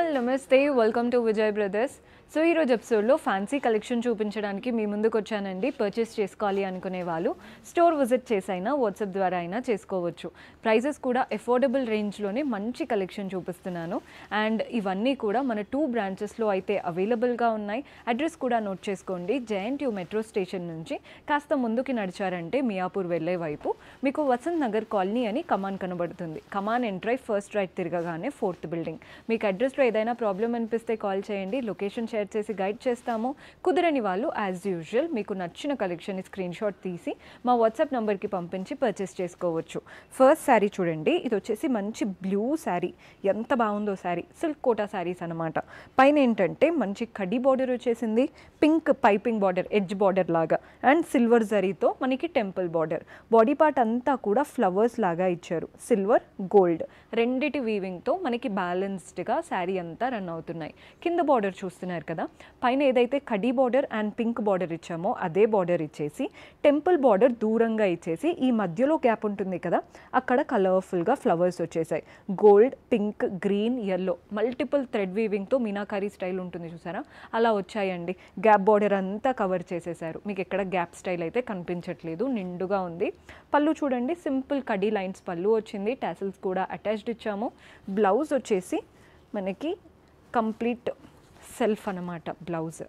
all నమస్తే welcome to Vijay brothers so ఈరోజు ఎపిసోడ్లో ఫ్యాన్సీ కలెక్షన్ చూపించడానికి మీ ముందుకు వచ్చానండి పర్చేస్ చేసుకోవాలి అనుకునే వాళ్ళు స్టోర్ విజిట్ చేసైనా వాట్సాప్ ద్వారా అయినా చేసుకోవచ్చు ప్రైజెస్ కూడా అఫోర్డబుల్ రేంజ్లోనే మంచి కలెక్షన్ చూపిస్తున్నాను అండ్ ఇవన్నీ కూడా మన టూ బ్రాంచెస్లో అయితే అవైలబుల్గా ఉన్నాయి అడ్రస్ కూడా నోట్ చేసుకోండి జేఎన్టీయూ మెట్రో స్టేషన్ నుంచి కాస్త ముందుకి నడిచారంటే మియాపూర్ వెళ్ళే వైపు మీకు వసంత్ నగర్ కాలనీ అని కమాన్ కనబడుతుంది కమాన్ ఎంట్రై ఫస్ట్ రైట్ తిరగగానే ఫోర్త్ బిల్డింగ్ మీకు అడ్రస్లో ఏదైనా ప్రాబ్లం అనిపిస్తే కాల్ చేయండి లొకేషన్ షేర్ చేసి గైడ్ చేస్తాము కుదరని వాళ్ళు యాజ్ యూజువల్ మీకు నచ్చిన కలెక్షన్ స్క్రీన్ షాట్ తీసి మా వాట్సాప్ నెంబర్కి పంపించి పర్చేస్ చేసుకోవచ్చు ఫస్ట్ శారీ చూడండి ఇది వచ్చేసి మంచి బ్లూ శారీ ఎంత బాగుందో శారీ సిల్క్ కోటా శారీస్ అనమాట పైన ఏంటంటే మంచి కడి బార్డర్ వచ్చేసింది pink piping border edge border లాగా అండ్ సిల్వర్ జరీతో మనకి టెంపుల్ బార్డర్ బాడీ పార్ట్ అంతా కూడా ఫ్లవర్స్ లాగా ఇచ్చారు సిల్వర్ గోల్డ్ రెండిటి వీవింగ్తో మనకి బ్యాలెన్స్డ్గా శారీ అంతా రన్ అవుతున్నాయి కింద బార్డర్ చూస్తున్నారు కదా పైన ఏదైతే కడీ బార్డర్ అండ్ పింక్ బార్డర్ ఇచ్చామో అదే బార్డర్ ఇచ్చేసి టెంపుల్ బార్డర్ దూరంగా ఇచ్చేసి ఈ మధ్యలో గ్యాప్ ఉంటుంది కదా అక్కడ కలర్ఫుల్గా ఫ్లవర్స్ వచ్చేసాయి gold pink green yellow multiple thread వీవింగ్తో మీనాకారీ స్టైల్ ఉంటుంది చూసారా అలా వచ్చాయండి గ్యాప్ బార్డర్ అంతా కవర్ చేసేసారు మీకు ఎక్కడ గ్యాప్ స్టైల్ అయితే కనిపించట్లేదు నిండుగా ఉంది పళ్ళు చూడండి సింపుల్ కడీ లైన్స్ పళ్ళు వచ్చింది టాసిల్స్ కూడా అటాచ్డ్ ఇచ్చాము బ్లౌజ్ వచ్చేసి మనకి కంప్లీట్ సెల్ఫ్ అన్నమాట బ్లౌజ్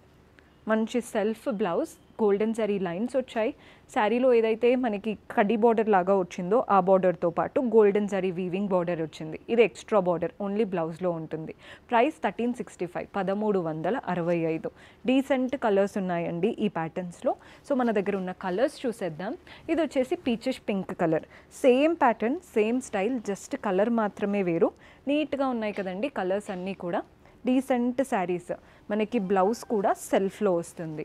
మంచి self blouse golden zari lines వచ్చాయి శారీలో ఏదైతే మనకి కడ్డీ బార్డర్ లాగా వచ్చిందో ఆ బార్డర్తో పాటు గోల్డెన్ జరీ వీవింగ్ బార్డర్ వచ్చింది ఇది ఎక్స్ట్రా బార్డర్ ఓన్లీ బ్లౌజ్లో ఉంటుంది ప్రైస్ థర్టీన్ సిక్స్టీ ఫైవ్ పదమూడు వందల అరవై ఐదు డీసెంట్ కలర్స్ ఉన్నాయండి ఈ ప్యాటర్న్స్లో సో మన దగ్గర ఉన్న కలర్స్ చూసేద్దాం ఇది వచ్చేసి peaches pink colour same pattern same style just colour మాత్రమే వేరు నీట్గా ఉన్నాయి కదండి కలర్స్ అన్నీ కూడా డీసెంట్ శారీస్ మనకి బ్లౌజ్ కూడా సెల్ఫ్లో వస్తుంది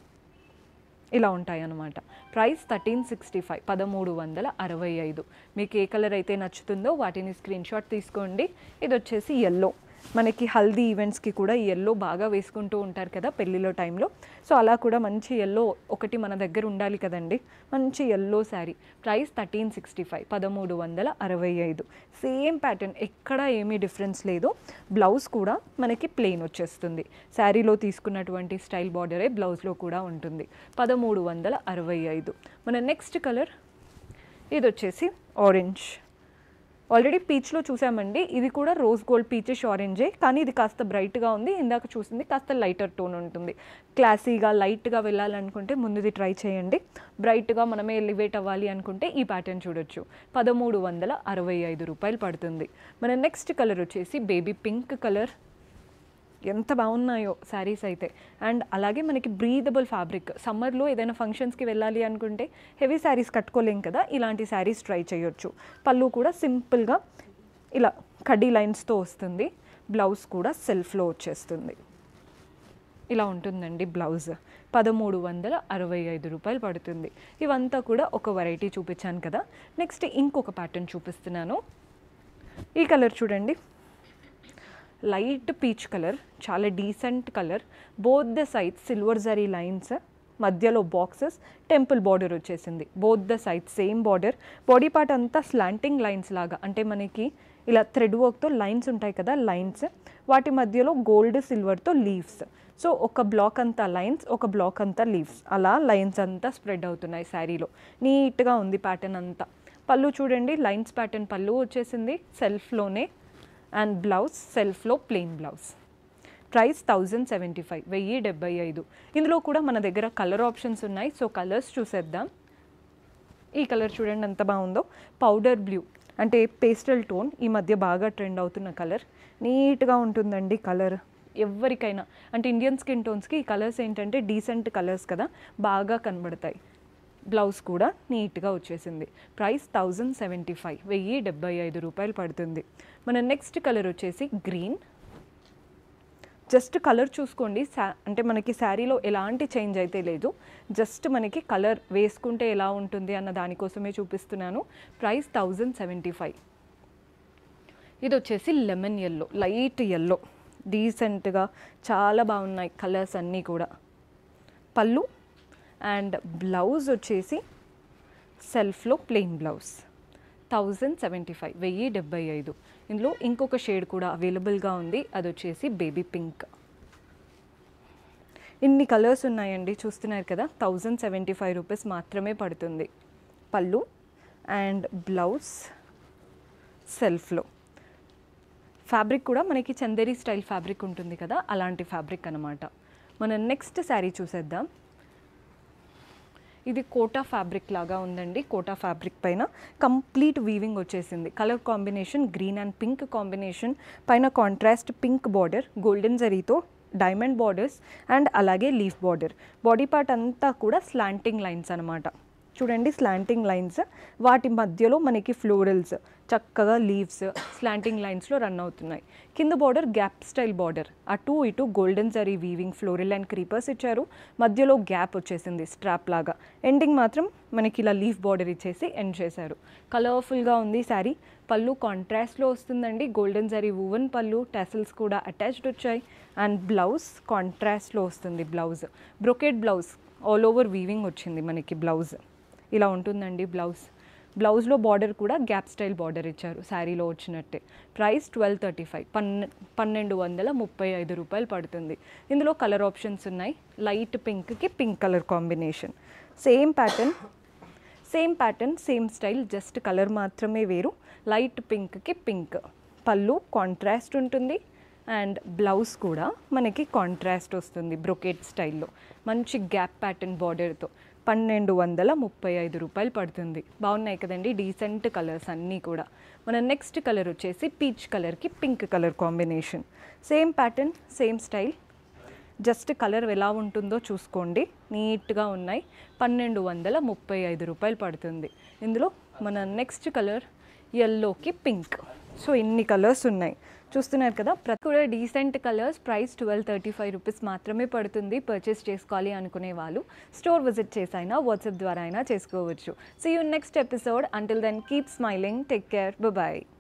ఇలా ఉంటాయి అన్నమాట ప్రైస్ థర్టీన్ సిక్స్టీ ఫైవ్ పదమూడు వందల అరవై ఐదు మీకు ఏ కలర్ అయితే నచ్చుతుందో వాటిని స్క్రీన్ షాట్ తీసుకోండి ఇది వచ్చేసి ఎల్లో మనకి హల్దీ ఈవెంట్స్కి కూడా ఈ ఎల్లో బాగా వేసుకుంటూ ఉంటారు కదా పెళ్ళిలో టైంలో సో అలా కూడా మంచి ఎల్లో ఒకటి మన దగ్గర ఉండాలి కదండి మంచి yellow sari price thirteen sixty five పదమూడు వందల అరవై ఐదు సేమ్ ప్యాటర్న్ ఎక్కడ ఏమీ డిఫరెన్స్ లేదు బ్లౌజ్ కూడా మనకి ప్లెయిన్ వచ్చేస్తుంది శారీలో తీసుకున్నటువంటి స్టైల్ బార్డరే బ్లౌజ్లో కూడా ఉంటుంది పదమూడు వందల అరవై ఐదు మన నెక్స్ట్ కలర్ ఇది వచ్చేసి ఆరెంజ్ ఆల్రెడీ పీచ్లో చూసామండి ఇది కూడా రోజ్ గోల్డ్ పీచెస్ ఆరెంజే కానీ ఇది కాస్త బ్రైట్గా ఉంది ఇందాక చూసింది కాస్త లైటర్ టోన్ ఉంటుంది క్లాసీగా లైట్గా వెళ్ళాలనుకుంటే ముందుది ట్రై చేయండి బ్రైట్గా మనమే ఎలివేట్ అవ్వాలి అనుకుంటే ఈ ప్యాటర్న్ చూడొచ్చు పదమూడు వందల అరవై ఐదు రూపాయలు పడుతుంది మన నెక్స్ట్ కలర్ వచ్చేసి బేబీ పింక్ కలర్ ఎంత బాగున్నాయో శారీస్ అయితే అండ్ అలాగే మనకి బ్రీదబుల్ ఫ్యాబ్రిక్ సమ్మర్లో ఏదైనా ఫంక్షన్స్కి వెళ్ళాలి అనుకుంటే హెవీ శారీస్ కట్టుకోలేం కదా ఇలాంటి శారీస్ ట్రై చేయొచ్చు పళ్ళు కూడా సింపుల్గా ఇలా కడ్డీ లైన్స్తో వస్తుంది బ్లౌజ్ కూడా సెల్ఫ్లో వచ్చేస్తుంది ఇలా ఉంటుందండి బ్లౌజ్ పదమూడు వందల అరవై ఐదు రూపాయలు పడుతుంది ఇవంతా కూడా ఒక వెరైటీ చూపించాను కదా నెక్స్ట్ ఇంకొక ప్యాటర్న్ చూపిస్తున్నాను ఈ కలర్ చూడండి లైట్ పీచ్ కలర్ చాలా decent colour both the side silver zari lines మధ్యలో బాక్సెస్ టెంపుల్ బార్డర్ వచ్చేసింది both the side same border body part అంతా స్లాంటింగ్ లైన్స్ లాగా అంటే మనకి ఇలా థ్రెడ్ వర్క్తో లైన్స్ ఉంటాయి కదా లైన్స్ వాటి మధ్యలో గోల్డ్ సిల్వర్తో లీవ్స్ సో ఒక బ్లాక్ అంతా లైన్స్ ఒక బ్లాక్ అంతా లీవ్స్ అలా లైన్స్ అంతా స్ప్రెడ్ అవుతున్నాయి శారీలో నీట్గా ఉంది ప్యాటర్న్ అంతా పళ్ళు చూడండి లైన్స్ ప్యాటర్న్ పళ్ళు వచ్చేసింది సెల్ఫ్లోనే అండ్ బ్లౌజ్ సెల్ఫ్లో plain blouse price thousand seventy five వెయ్యి డెబ్బై ఐదు ఇందులో కూడా మన దగ్గర కలర్ ఆప్షన్స్ ఉన్నాయి సో కలర్స్ చూసేద్దాం ఈ కలర్ చూడండి ఎంత బాగుందో పౌడర్ బ్లూ అంటే పేస్టల్ టోన్ ఈ మధ్య బాగా ట్రెండ్ అవుతున్న కలర్ నీట్గా ఉంటుందండి కలర్ ఎవరికైనా అంటే ఇండియన్ స్కిన్ టోన్స్కి ఈ కలర్స్ ఏంటంటే డీసెంట్ కలర్స్ కదా బాగా కనబడతాయి బ్లౌజ్ కూడా నీట్గా వచ్చేసింది ప్రైస్ థౌజండ్ సెవెంటీ ఫైవ్ వెయ్యి డెబ్బై ఐదు రూపాయలు పడుతుంది మన నెక్స్ట్ కలర్ వచ్చేసి గ్రీన్ జస్ట్ కలర్ చూసుకోండి శా అంటే మనకి శారీలో ఎలాంటి చేంజ్ అయితే లేదు జస్ట్ మనకి కలర్ వేసుకుంటే ఎలా ఉంటుంది అన్న దానికోసమే చూపిస్తున్నాను ప్రైస్ థౌజండ్ సెవెంటీ ఫైవ్ ఇది వచ్చేసి లెమన్ ఎల్లో లైట్ ఎల్లో డీసెంట్గా చాలా బాగున్నాయి కలర్స్ అన్నీ కూడా పళ్ళు అండ్ బ్లౌజ్ వచ్చేసి సెల్ఫ్లో plain blouse thousand seventy five వెయ్యి డెబ్బై ఐదు ఇందులో ఇంకొక షేడ్ కూడా అవైలబుల్గా ఉంది అది వచ్చేసి బేబీ పింక్ ఇన్ని కలర్స్ ఉన్నాయండి చూస్తున్నారు కదా థౌజండ్ సెవెంటీ ఫైవ్ రూపీస్ మాత్రమే పడుతుంది పళ్ళు అండ్ బ్లౌజ్ సెల్ఫ్లో ఫ్యాబ్రిక్ కూడా మనకి చందేరి స్టైల్ ఫ్యాబ్రిక్ ఉంటుంది కదా అలాంటి ఫ్యాబ్రిక్ అనమాట మనం నెక్స్ట్ శారీ చూసేద్దాం ఇది కోటా ఫ్యాబ్రిక్ లాగా ఉందండి కోటా ఫ్యాబ్రిక్ పైన కంప్లీట్ వీవింగ్ వచ్చేసింది colour combination green and pink combination పైన కాంట్రాస్ట్ పింక్ బార్డర్ గోల్డెన్ జరీతో డైమండ్ బార్డర్స్ అండ్ అలాగే లీఫ్ బార్డర్ బాడీ పార్ట్ అంతా కూడా స్లాంటింగ్ లైన్స్ అనమాట చూడండి స్లాంటింగ్ లైన్స్ వాటి మధ్యలో మనకి ఫ్లోరల్స్ చక్కగా లీవ్స్ స్లాంటింగ్ లైన్స్లో రన్ అవుతున్నాయి కింద బార్డర్ గ్యాప్ స్టైల్ బార్డర్ అటు ఇటు golden zari weaving floral and creepers ఇచ్చారు మధ్యలో గ్యాప్ వచ్చేసింది స్ట్రాప్ లాగా ఎండింగ్ మాత్రం మనకి ఇలా లీఫ్ బార్డర్ ఇచ్చేసి ఎండ్ చేశారు కలర్ఫుల్గా ఉంది శారీ పళ్ళు కాంట్రాస్ట్లో వస్తుందండి గోల్డెన్ జరీ వువెన్ పళ్ళు టెసల్స్ కూడా అటాచ్డ్ వచ్చాయి అండ్ బ్లౌజ్ కాంట్రాస్ట్లో వస్తుంది blouse brocade blouse all over weaving వచ్చింది మనకి బ్లౌజ్ ఇలా ఉంటుందండి బ్లౌజ్ బ్లౌజ్లో బార్డర్ కూడా గ్యాప్ స్టైల్ బార్డర్ ఇచ్చారు శారీలో వచ్చినట్టే ప్రైస్ ట్వెల్వ్ థర్టీ ఫైవ్ పన్నె పన్నెండు వందల ముప్పై ఐదు రూపాయలు పడుతుంది ఇందులో కలర్ ఆప్షన్స్ ఉన్నాయి లైట్ పింక్కి pink colour combination same pattern same pattern same style just colour మాత్రమే వేరు లైట్ పింక్కి పింక్ పళ్ళు కాంట్రాస్ట్ ఉంటుంది అండ్ బ్లౌజ్ కూడా మనకి కాంట్రాస్ట్ వస్తుంది బ్రొకేట్ స్టైల్లో మంచి గ్యాప్ ప్యాటర్న్ బార్డర్తో పన్నెండు వందల ముప్పై ఐదు రూపాయలు పడుతుంది బాగున్నాయి కదండి డీసెంట్ కలర్స్ అన్నీ కూడా మన నెక్స్ట్ కలర్ వచ్చేసి పీచ్ కలర్కి pink colour combination same pattern same style just colour ఎలా ఉంటుందో చూసుకోండి నీట్గా ఉన్నాయి పన్నెండు వందల ముప్పై ఐదు రూపాయలు పడుతుంది ఇందులో మన నెక్స్ట్ కలర్ ఎల్లోకి పింక్ సో ఇన్ని కలర్స్ ఉన్నాయి చూస్తున్నారు కదా ప్రతి కూడా decent colours price twelve thirty five rupees మాత్రమే పడుతుంది పర్చేస్ చేసుకోవాలి అనుకునే వాళ్ళు స్టోర్ విజిట్ చేసైనా వాట్సాప్ ద్వారా అయినా చేసుకోవచ్చు see you next episode until then keep smiling take care bye